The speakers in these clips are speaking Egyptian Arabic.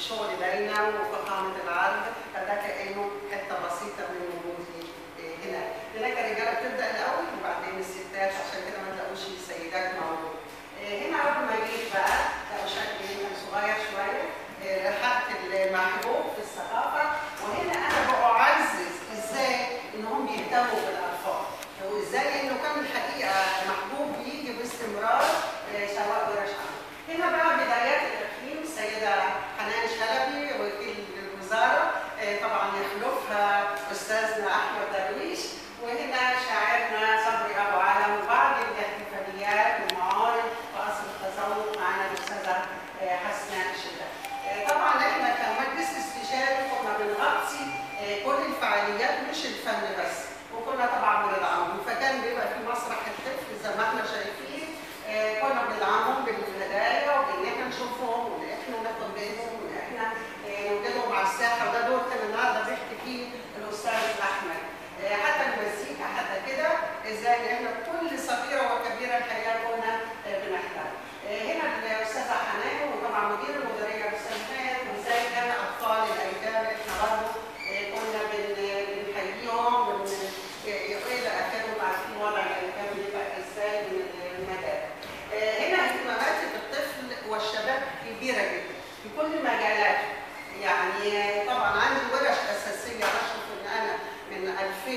شغل باينه وفخامه العرض فده كانه حته بسيطه من وجودي آه، هنا هناك الرجاله بتبدا الاول وبعدين الستات عشان كده ما تلاقوش السيدات موجود آه، هنا اول ما جيت بقى كان شكلي كان صغير شويه آه، لحقت المحبوب في الثقافه وهنا انا بعزز ازاي انهم بيهتموا بالاطفال وازاي انه كان الحقيقه محبوب بيجي باستمرار آه، سواء ورش عمل. هنا بقى بدايات الاقليم السيده حنان شلبي وكيل الوزاره آه، طبعا يخلفها استاذنا احمد درويش وهنا شاعرنا صبري ابو علم وبعض الاحتفاليات والمعارض وقصر التذوق معنا الاستاذه آه، حسناء الشتاء. آه، طبعا احنا كمجلس استشاري كنا بنغطي آه، كل الفعاليات مش الفن بس وكنا طبعا بندعمهم فكان بيبقى في مسرح الطفل زي ما احنا شايفين آه، كنا بندعمهم بالهدايا وبان احنا نشوفهم وان احنا ناخد بالهم وان احنا آه، نوجدهم على الساحه وده دور كان النهارده بيحكي فيه الاستاذ احمد آه، حتى المزيكا حتى كده ازاي ان احنا كل صغيره وكبيره الحقيقه كنا آه، بنحتاج آه، هنا الاستاذه حنان وطبعا مدير المديريه الاستاذ ماهر وازاي كان اطفال الايتام احنا برضه آه، كنا بن- بنحييهم ون- الى اخره عارفين وضع الايتام بيبقى ازاي من المدارس. آه، هنا اهتمامات الطفل والشباب كبيره جدا في كل مجالاته. يعني آه، طبعا عندي ورش اساسيه اشرف ان انا من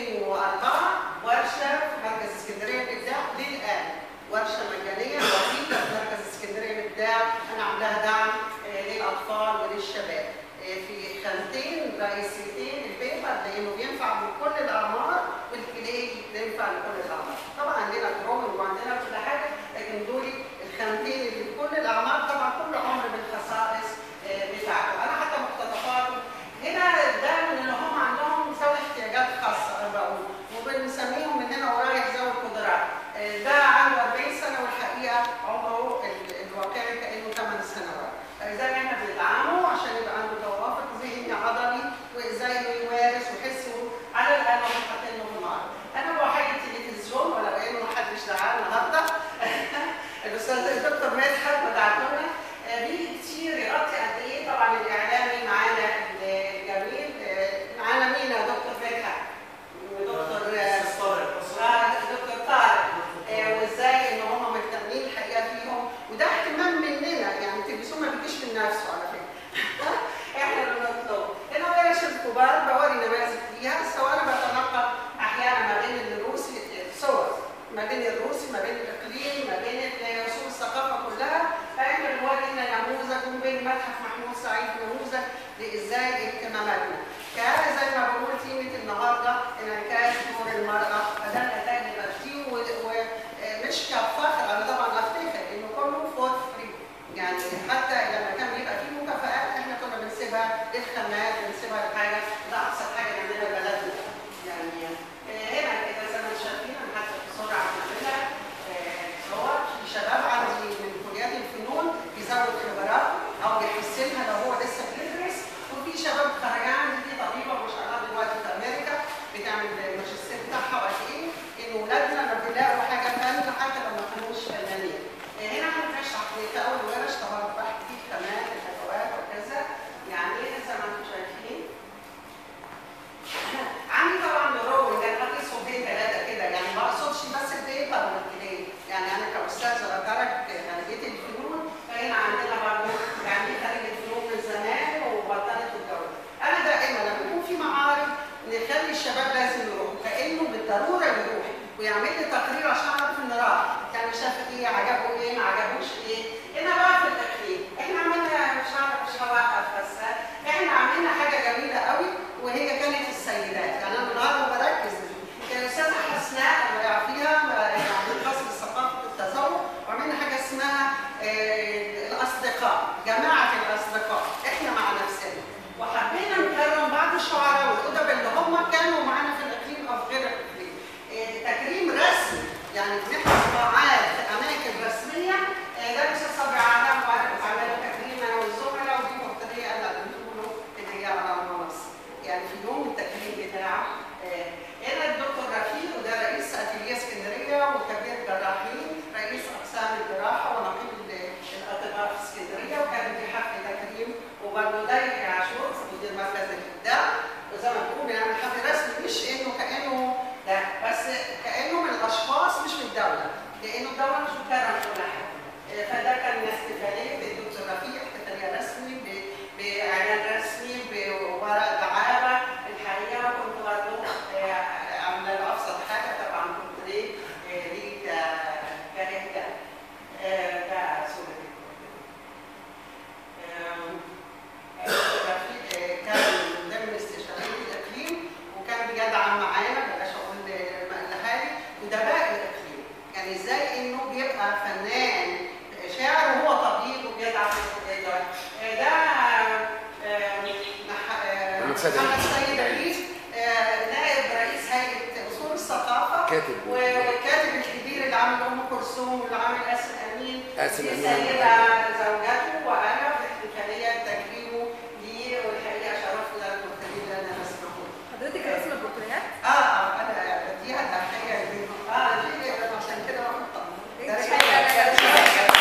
2004 ورشه في مركز اسكندريه للابداع للان ورشه مجانيه وحيده في مركز اسكندريه للابداع انا عاملاها دعم آه، للاطفال وللشباب آه، في خانتين رئيسيتين البيبر لانه بينفع لكل الاعمار والكلي بينفع لكل الاعمار طبعا عندنا دروينج وعندنا كل حاجه لكن دول الخانتين اللي لكل الاعمار طبعا كل عمر بالخصائص آه، بتاعته انا حتى مقتطفاته هنا ده من اللي هم عندهم ذوي احتياجات خاصه انا بقول وبنسميهم من هنا ورايح ذوي القدرات آه، ده عنده 40 سنه والحقيقه عمره ال- الواقعي كانه 8 سنوات فازاي احنا بندعمه عشان يبقى عنده توافق ذهني عضلي وازاي انه يمارس ويحس إنه على الاقل هم حاطين له في المعرض انا بوحيد التلفزيون ولو انه ما حدش دعاه النهارده الاستاذ الدكتور مدحت ودعتونا آه، بيجي كتير يغطي قد ايه طبعا الاعلامي معانا الجميل آه، معانا مين يا دكتور مدحت؟ ودكتور آه، آه، دكتور طارق آه، وازاي ان هم مهتمين الحقيقه فيهم وده اهتمام مننا يعني التلفزيون ما بيجيش من نفسه على فكره احنا اللي بنطلبه هنا ورش الكبار بوري نماذج ليها سواء انا بتنقل احيانا ما بين الروسي صور ما بين الروسي ما بين الاقليم ما بين اصول الثقافه كلها فاحنا بنوري هنا نموذج ومن بين متحف محمود سعيد نموذج لازاي اهتماماتنا كان زي ما بقول قيمه النهارده انعكاس دور المراه فده النتائج اللي بقى فيه ومش كفخر انا طبعا افتخر انه كله فور فري يعني حتى لما كان بيبقى فيه مكافآت احنا كنا بنسيبها للخامات بنسيبها لحاجه ده ابسط حاجه عندنا بلدنا يعني آه، هنا كده زي ما انتم شايفين انا حتى بسرعه عاملها آه، صور في شباب عندي من كليات الفنون بيزود خبرات او بيحسنها لو هو لسه بيدرس وفي شباب خرجان دي طبيبه ما شاء الله دلوقتي في امريكا بتعمل الماجستير بتاعها وقد ايه ان ولادنا لما بيلاقوا حاجه ثانيه حتى لو ما كانوش فنانين. آه، هنا انا بشرح في اول ورش طبعا بحكي فيه كمان الادوات وكذا يعني زي ما انتم شايفين عندي طبعا دروب ده انا بقيس صوتين ثلاثه كده يعني ما اقصدش بس البيبر والكليه يعني انا كاستاذه درجه خريجه الفنون فهنا عندنا برضه يعني خريجه فنون من زمان وبطلت الجو انا دائما لما يكون في معارض نخلي الشباب لازم يروحوا كانه بالضروره يروح ويعمل لي تقرير عشان اعرف ان راح كان شاف ايه عجبه ايه ما عجبوش ايه هنا بقى في الاخير احنا عملنا مش عارف مش هوقف بس احنا عملنا حاجه جميله قوي وهي كانت السيدات يعني انا النهارده بركز كان الاستاذه حسناء الله يعافيها يعني قسم ثقافه التذوق وعملنا حاجه اسمها آه، الاصدقاء جماعه الاصدقاء احنا مع نفسنا وحبينا نكرم بعض الشعراء والادب اللي هم كانوا معانا في الاقليم او في غير الاقليم آه، تكريم رسمي يعني بنحضر قاعات في اماكن رسميه آه، ده الاستاذ صبري عالم وعملوا تكريم انا والزملاء ودي مقتديه انا اللي بتقوله ان هي على المنصه يعني في يوم التكريم بتاعه آه، هنا الدكتور رفيق وده رئيس اتيليه اسكندريه وكبير جراحين رئيس اقسام الجراحه ونقيب ال- الاطباء في اسكندريه وكان في حفل سيد عيد. محمد سيد عيد آه، نائب رئيس هيئه اصول الثقافه كاتب. والكاتب الكبير اللي عامل ام كلثوم واللي عامل قاسم امين قاسم دي أمين. سيده زوجته وانا في احتفاليه تكريمه لي والحقيقه شرف لنا المرتدين لنا نسمعه حضرتك رسم البورتريهات اه اه انا بديها تحيه ليه. اه دي عشان كده بحطها إيه ده ده؟ شيء-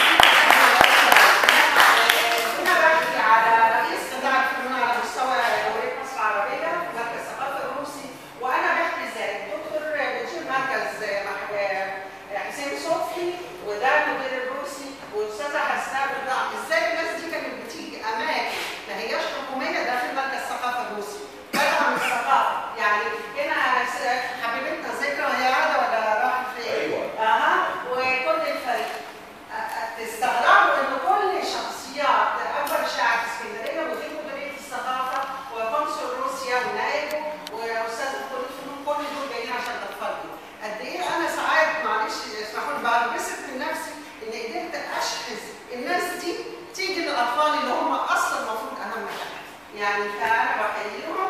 كنا بحكي على رئيس قطاع الفنون على مستوى جمهورية مصر العربية مركز الثقافة الروسي وأنا بحكي ذلك دكتور مدير مركز مح- حسين صبحي وده المدير الروسي والأستاذة حسناء بالضبط إزاي الناس دي كانت بتيجي أماكن ما هياش حكومية ده في مركز الثقافة الروسي بدأ من الثقافة يعني هنا س- حبيبتنا ذكرى هي قاعدة ولا راحت فين؟ أيوة. أها وكل الفريق تستغربوا ان كل شخصيات اكبر شاعر في اسكندريه مدير مديريه الثقافه وقنصل روسيا ونائبه واستاذ كليه الفنون كل دول جايين عشان تتفرجوا قد ايه انا ساعات معلش اسمحوا لي بنبسط من نفسي ان قدرت اشحذ الناس دي تيجي للاطفال اللي هم اصلا المفروض اهم حاجه يعني فانا بحييهم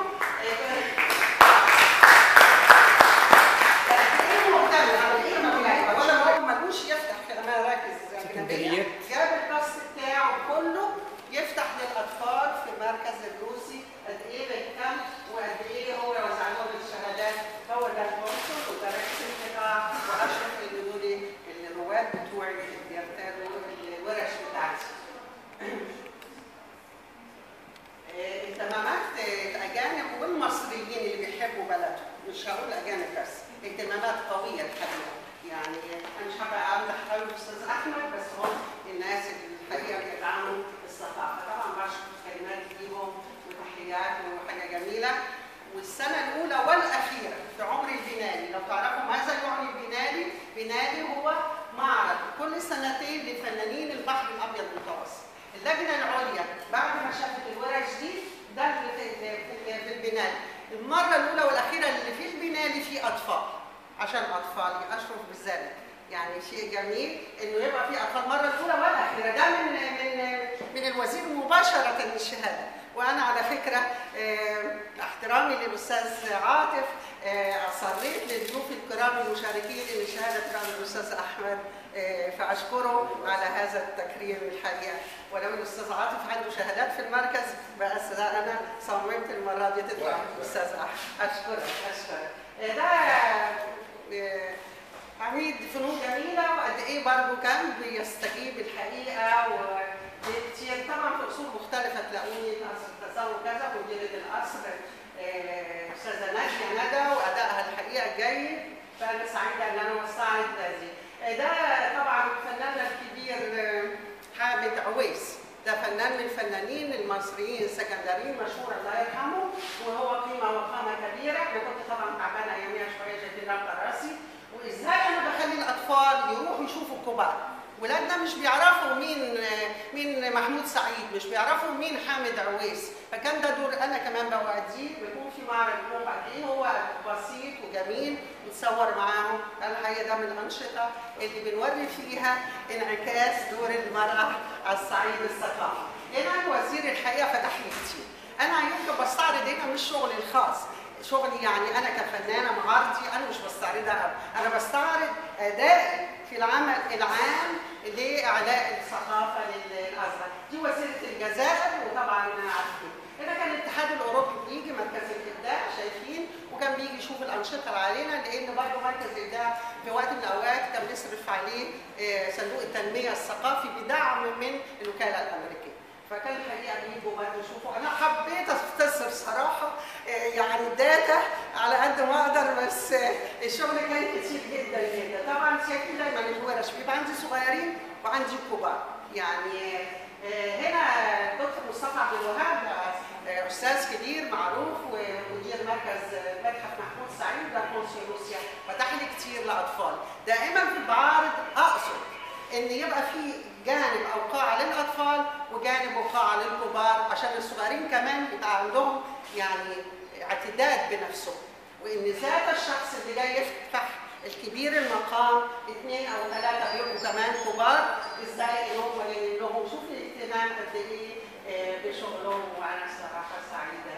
ايه مهتم على ايه ما ولا هو ملوش يفتح في مراكز اجنبيه إمكانيات. جاب الكاست بتاعه كله يفتح للاطفال في المركز الروسي قد ايه بيهتم وقد ايه هو يوزع لهم الشهادات هو ده الكونسل وده رئيس القطاع واشرف اللي دول الرواد بتوعي اللي بيرتادوا الورش بتاعتي. آه، اهتمامات آه، الاجانب والمصريين اللي بيحبوا بلدهم مش هقول اجانب بس اهتمامات قويه الحقيقه يعني انا مش هبقى امدح قوي الاستاذ احمد بس هم الناس اللي الحقيقه بيدعموا الثقافه طبعا بشكر كلمات ليهم وتحيات وحاجه جميله والسنه الاولى والاخيره في عمر البنالي لو تعرفوا ماذا يعني البنالي بنالي هو معرض كل سنتين لفنانين البحر الابيض المتوسط اللجنه العليا بعد ما شافت الورش دي ده اللي في في- في البنالي المره الاولى والاخيره اللي في البنالي في اطفال عشان اطفال اشرف بذلك يعني شيء جميل انه يبقى في اطفال المره الاولى والاخيره ده من من من الوزير مباشره الشهاده وانا على فكره آه، احترامي للاستاذ عاطف آه، اصريت للضيوف الكرام المشاركين ان الشهاده تبقى من الاستاذ احمد آه، فاشكره على هذا التكريم الحقيقه ولو الاستاذ عاطف عنده شهادات في المركز بس لا انا صممت المره دي تطلع من الاستاذ احمد اشكرك اشكرك آه، ده آه، عميد فنون جميله وقد ايه برضه كان بيستجيب الحقيقه وكتير طبعا في اصول مختلفه تلاقوني قصر التصور كذا مديره القصر آه، استاذه ناجيه ندى وادائها الحقيقه جيد فانا سعيده ان انا استعرض هذه آه، ده طبعا فناننا الكبير آه، حامد عويس ده فنان من الفنانين المصريين السكندريين مشهور الله يرحمه وهو قيمه وقامه كبيره انا كنت طبعا تعبانه اياميها شويه شايفين رابطه راسي وازاي انا بخلي الاطفال يروحوا يشوفوا الكبار ولادنا مش بيعرفوا مين مين محمود سعيد مش بيعرفوا مين حامد عويس فكان ده دور انا كمان بواديه بيكون في معرض يوم قد ايه هو بسيط وجميل نتصور معاهم الحقيقه ده من الانشطه اللي بنوري فيها انعكاس دور المراه على الصعيد الثقافي هنا الوزير الحقيقه فتح لي كتير انا يمكن بستعرض هنا مش شغلي الخاص شغلي يعني انا كفنانه معارضتي انا مش بستعرضها أوي. انا بستعرض ادائي في العمل العام لاعلاء الثقافه للازهر دي وسيله الجزائر وطبعا عارفين هنا كان الاتحاد الاوروبي بيجي مركز الابداع شايفين وكان بيجي يشوف الانشطه اللي علينا لان برضه مركز الابداع في وقت من الاوقات كان بيصرف عليه آه، صندوق التنميه الثقافي بدعم من الوكاله الامريكيه فكان الحقيقه بيجوا برضه يشوفوا انا حبيت اختصر صراحه آه، يعني الداتا على قد ما اقدر بس آه، الشغل كان كتير جدا جدا طبعا شايفين دايما الورش بيبقى عندي صغيرين وعندي كبار يعني آه، هنا دكتور مصطفى عبد الوهاب آه، استاذ كبير معروف ومدير مركز آه، متحف محمود سعيد ده قنصل روسيا فتح لي كتير لاطفال دائما في المعارض اقصد ان يبقى في جانب او قاعه للاطفال وجانب وقاعه للكبار عشان الصغيرين كمان يبقى عندهم يعني اعتداد بنفسهم وان ذات الشخص اللي جاي يفتح الكبير المقام اثنين او ثلاثه بيبقوا كمان كبار ازاي ان هم جايين لهم شوف الاهتمام قد ايه آه، بشغلهم وانا صراحه سعيده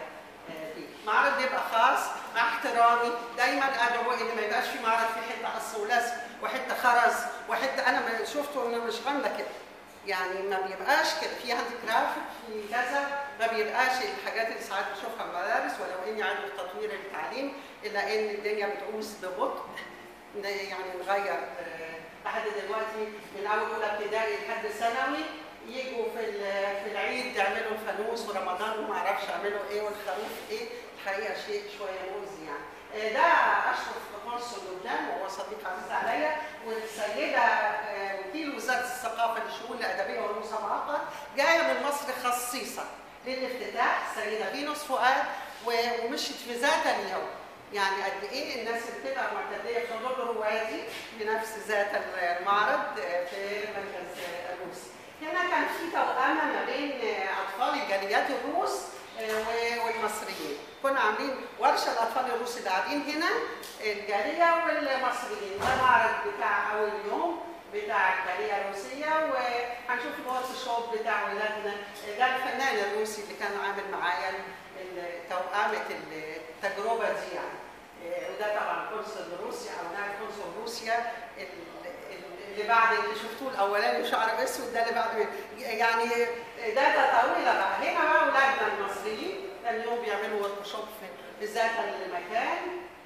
آه، فيه. معرض بيبقى خاص مع احترامي دايما ادعو ان ما يبقاش في معرض في حته قص ولزق وحته خرز وحته انا ما شفته انه مش عامله كده يعني ما بيبقاش كده في هاند كرافت في كذا ما بيبقاش الحاجات اللي ساعات بشوفها في المدارس ولو اني عندي تطوير التعليم الا ان الدنيا بتقوس ببطء ن- يعني نغير آه، لحد دلوقتي من اول اولى ابتدائي لحد ثانوي يجوا في ال- في العيد يعملوا الفانوس ورمضان وما اعرفش يعملوا ايه والخروف ايه الحقيقه شيء شويه مؤذي يعني آه، ده اشرف قنصل لبنان وهو صديق عزيز عليا والسيده آه، وكيل وزاره الثقافه للشؤون الادبيه والمسابقات جايه من مصر خصيصا للافتتاح السيده فينوس فؤاد و- ومشيت في ذات اليوم يعني قد ايه الناس اللي بتبقى معتديه في حضور روادي بنفس ذات المعرض آه، في مركز آه، الروسي. هنا كان في توأمه ما بين آه، اطفال الجاليات الروس آه، و- والمصريين. كنا عاملين ورشه الاطفال الروس اللي قاعدين هنا الجاليه والمصريين ده المعرض بتاع اول يوم بتاع الجاليه الروسيه وهنشوف الورك شوب بتاع ولادنا ده الفنان الروسي اللي كان عامل معايا ال- توأمه التجربه دي يعني إيه، وده طبعا قنصل روسيا او ده قنصل روسيا ال- ال- اللي بعد اللي شفتوه الاولاني شعر اسود ده اللي بعد يعني داتا طويله بقى هنا بقى اولادنا المصريين كان يوم بيعملوا ورك شوب في في ذات المكان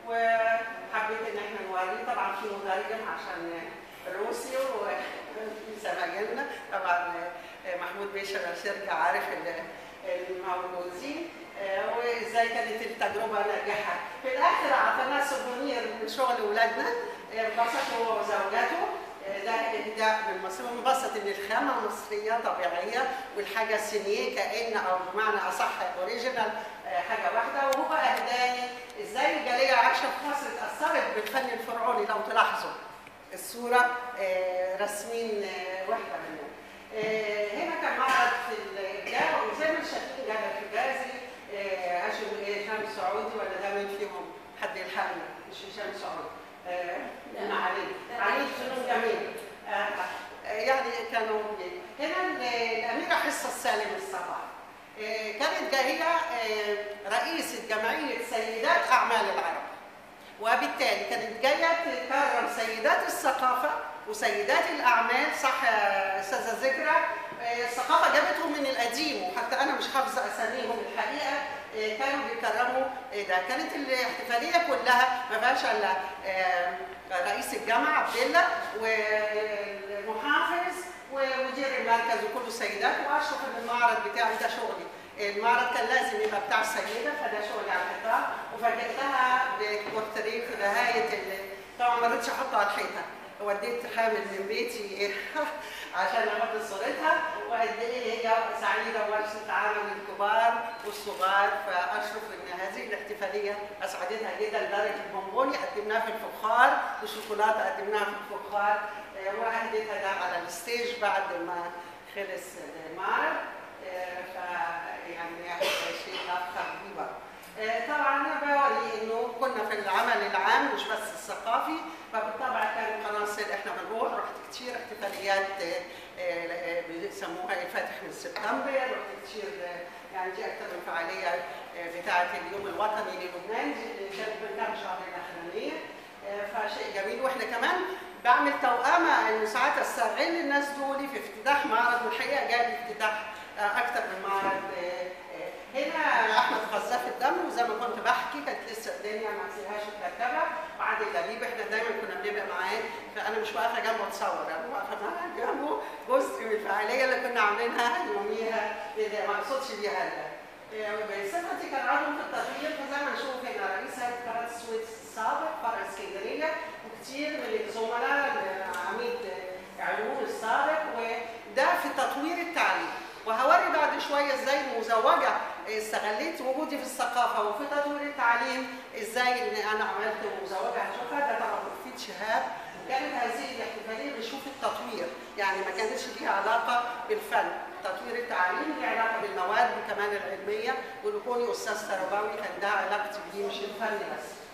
وحبيت ان احنا نوريه طبعا في مترجم عشان روسي وزمايلنا طبعا محمود باشا الشركه عارف ال- الموجودين آه، وازاي كانت التجربه ناجحه في الاخر اعطيناه سوفونير من شغل اولادنا آه، انبسط هو وزوجته آه، ده اهداء من مصر انبسط ان الخامه مصريه طبيعيه والحاجه سينيه كان او بمعنى اصح اوريجينال حاجه واحده وهو اهداني ازاي الجاليه عايشه في مصر اتاثرت بالفن الفرعوني لو تلاحظوا الصوره آه، رسمين آه، واحده منهم آه، هنا كان معرض في الجامعه وزي ما انتم شايفين جامعه الجازي آه، هاشم ايه هشام سعودي ولا ده مين فيهم؟ حد يلحقني مش هشام سعودي آه، لا. ما عليه عليه فنون جميل آه، آه، يعني كانوا هنا ال- الاميره حصه السالم الصباح آه، كانت جايه آه، رئيسه جمعيه سيدات اعمال العرب وبالتالي كانت جايه تكرم سيدات الثقافه وسيدات الاعمال صح يا استاذه ذكرى آه، الثقافه جابتهم من القديم وحتى انا مش حافظه اساميهم الحقيقه آه، كانوا بيكرموا آه، ده كانت الاحتفاليه كلها ما فيهاش الا آه، رئيس الجامعه عبد الله والمحافظ ومدير المركز وكله سيدات واشرف ان المعرض بتاعي ده شغلي المعرض كان لازم يبقى بتاع السيده فده شغلي على الحيطان وفاجئتها ببورتريه في نهايه ال- طبعا ما رضيتش احطه على الحيطه وديت حامل من بيتي عشان احط صورتها وقد ايه هي سعيده ورشه عمل الكبار والصغار فاشرف ان هذه الاحتفاليه اسعدتها جدا لدرجه البونبوني قدمناها في الفخار والشوكولاته قدمناها في الفخار آه، واهديتها ده على الستيج بعد ما خلص المعرض آه، فيعني شيء افخر بيه بقى. آه، طبعا انا بوري انه كنا في العمل العام مش بس الثقافي فبالطبع كان قناصل احنا بنروح رحت كتير احتفاليات آه، آه، آه، بيسموها الفاتح من سبتمبر رحت كتير آه، يعني دي اكثر من فعاليه آه، بتاعه اليوم الوطني للبنان دي اللي كانت من كام شهر الاخرانيه آه، فشيء جميل واحنا كمان بعمل توأمة انه ساعات استغل الناس دول في افتتاح معرض والحقيقه جالي افتتاح آه، اكثر من معرض آه، آه، هنا احمد قذاف الدم وزي ما كنت بحكي كانت لسه الدنيا ما فيهاش مكركبه وعادل لبيب احنا دايما كنا بنبقى معاه فانا مش واقفه جنبه اتصور انا واقفه معاه جنبه جزء من الفعاليه اللي كنا عاملينها يوميها اللي ما اقصدش بيها ال- آه، بصفتي كان عضو في التغيير فزي ما نشوف هنا رئيس هيئه قناه السويس السابق فرع اسكندريه وكتير من الزملاء عميد آه، علوم السابق وده في تطوير التعليم وهوري بعد شويه ازاي المزوجه استغليت وجودي في الثقافه وفي تطوير التعليم ازاي ان انا عملت مزوجه هنشوفها ده طبعا مفيد شهاب كانت هذه الاحتفاليه بنشوف التطوير يعني ما كانتش ليها علاقه بالفن تطوير التعليم ليه علاقه بالمواد كمان العلميه ولكوني استاذ تربوي كان ده علاقتي بيه مش الفن بس